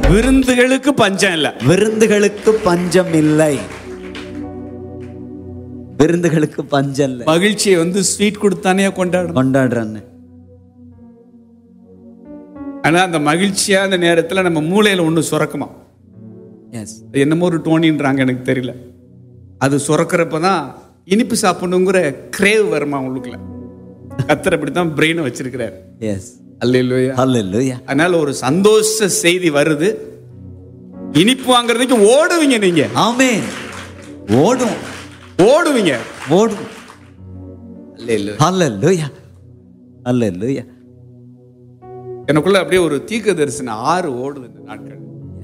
விருந்துகளுக்கு பஞ்சம் இல்ல விருந்துகளுக்கு பஞ்சம் இல்லை விருந்துகளுக்கு பஞ்சம் இல்லை மகிழ்ச்சியை வந்து ஸ்வீட் கொடுத்தானே கொண்டாடணும் கொண்டாடுறேன்னு ஆனா அந்த மகிழ்ச்சியான நேரத்துல நம்ம மூளையில ஒண்ணு சுரக்குமா எஸ் அது என்னமோ ஒரு டோனின்றாங்க எனக்கு தெரியல அது சுரக்கிறப்ப தான் இனிப்பு சாப்பிடணுங்கிற கிரேவ் வருமா உங்களுக்குள்ள கத்தர் அப்படித்தான் பிரெயினை வச்சிருக்கிறார் எஸ் அல்லையா ஹalleluya அதனால ஒரு சந்தோஷ செய்தி வருது இனிப்பு வாங்குறதுக்கு ஓடுவீங்க நீங்க ஆமென் ஓடும் ஓடுவீங்க ஓடும் ஹalleluya ஹalleluya எனக்குள்ள அப்படியே ஒரு தீர்க்க தரிசன ஆறு ஓடுது இந்த நாட்கள்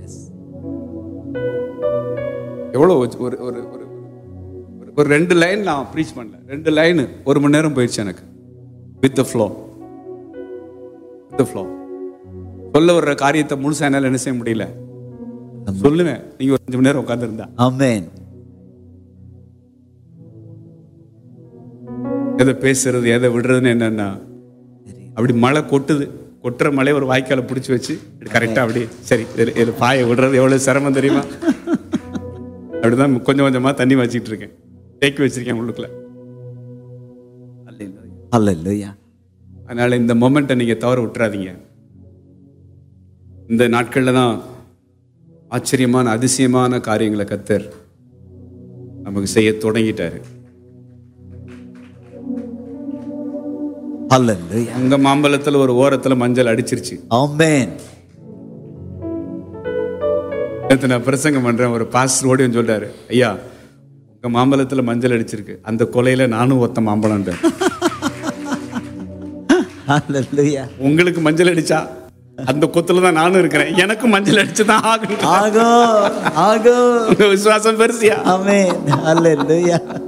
எவ்வளோ ஒரு ஒரு ஒரு ஒரு- ஒரு- ஒரு ரெண்டு லைன் நான் ப்ரீச் பண்ணல ரெண்டு லைன் ஒரு மணி நேரம் போயிடுச்சு எனக்கு with the flow with flow சொல்ல வர்ற காரியத்தை முழுசா என்னால என்ன செய்ய முடியல சொல்லுவேன் நீங்க ஒரு அஞ்சு மணி நேரம் உட்காந்துருந்தா ஆமென் எதை பேசுறது எதை விடுறதுன்னு என்னன்னா அப்படி மழை கொட்டுது கொட்டுற மழை ஒரு வாய்க்கால பிடிச்சி வச்சு கரெக்டாக அப்படி சரி இது- இது பாயை விடுறது எவ்வளவு சிரமம் தெரியுமா அப்படிதான் கொஞ்சம் கொஞ்சமா தண்ணி வச்சுக்கிட்டு இருக்கேன் தேக்கி வச்சிருக்கேன் உள்ளுக்குள்ள ஹalleluya அதனால இந்த மொமெண்ட்டை நீங்க தவற விட்டுறாதீங்க இந்த நாட்கள்ல தான் ஆச்சரியமான அதிசயமான காரியங்களை கத்தர் நமக்கு செய்ய தொடங்கிட்டாரு ஹalleluya உங்க மாம்பழத்துல ஒரு ஓரத்துல மஞ்சள் அடிச்சிருச்சு ஆமென் நேத்து நான் பிரசங்கம் பண்றேன் ஒரு பாஸ்டர் ஓடி வந்து சொல்றாரு ஐயா உங்க மாம்பழத்துல மஞ்சள் அடிச்சிருக்கு அந்த கொலையில நானும் ஒத்த மாம்பழம் ஹalleluya உங்களுக்கு மஞ்சள் அடிச்சா அந்த கொத்துல தான் நானும் இருக்கிறேன் எனக்கு மஞ்சள் அடிச்சு தான் ஆகணும் ஆகோ ஆகோ உங்க விசுவாசம் பெருசியா ஆமென் ஹalleluya